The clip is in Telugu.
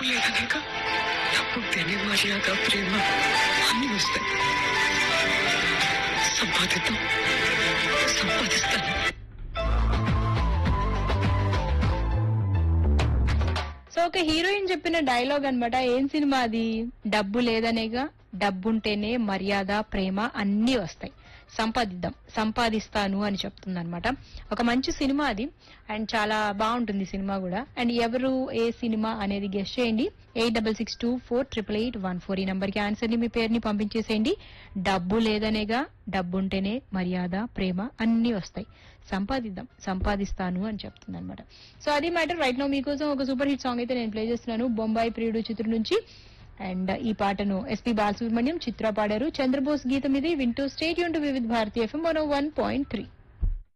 లేదనక డబ్బుంటేనే మర్యాద ప్రేమ అన్ని వస్తాయి సంపాదిద్దాం సంపాదిస్తాను సో ఒక హీరోయిన్ చెప్పిన డైలాగ్ అన్నమాట ఏం సినిమా అది డబ్బు లేదనేగా డబ్బుంటేనే మర్యాద ప్రేమ అన్నీ వస్తాయి సంపాదిద్దాం సంపాదిస్తాను అని చెప్తుంది అనమాట ఒక మంచి సినిమా అది అండ్ చాలా బాగుంటుంది సినిమా కూడా అండ్ ఎవరు ఏ సినిమా అనేది గెస్ట్ చేయండి eight double six two four triple eight one four ఈ నంబర్ కి ఆన్సర్ ని మీ పేరుని పంపించేసేయండి డబ్బు లేదనేగా డబ్బు ఉంటేనే మర్యాద ప్రేమ అన్ని వస్తాయి సంపాదిద్దాం సంపాదిస్తాను అని చెప్తుంది అనమాట సో అది మ్యాటర్ రైట్ నో మీకోసం ఒక సూపర్ హిట్ సాంగ్ అయితే నేను ప్లే చేస్తున్నాను బొంబాయి ప్రియుడు చిత్రం నుంచి అండ్ ఈ పాటను ఎస్పి బాలసుబ్రహ్మణ్యం చిత్ర పాడారు చంద్రబోస్ గీతం ఇది వింటూ స్టేట్ యూన్ to Vividh Bharati FM one point three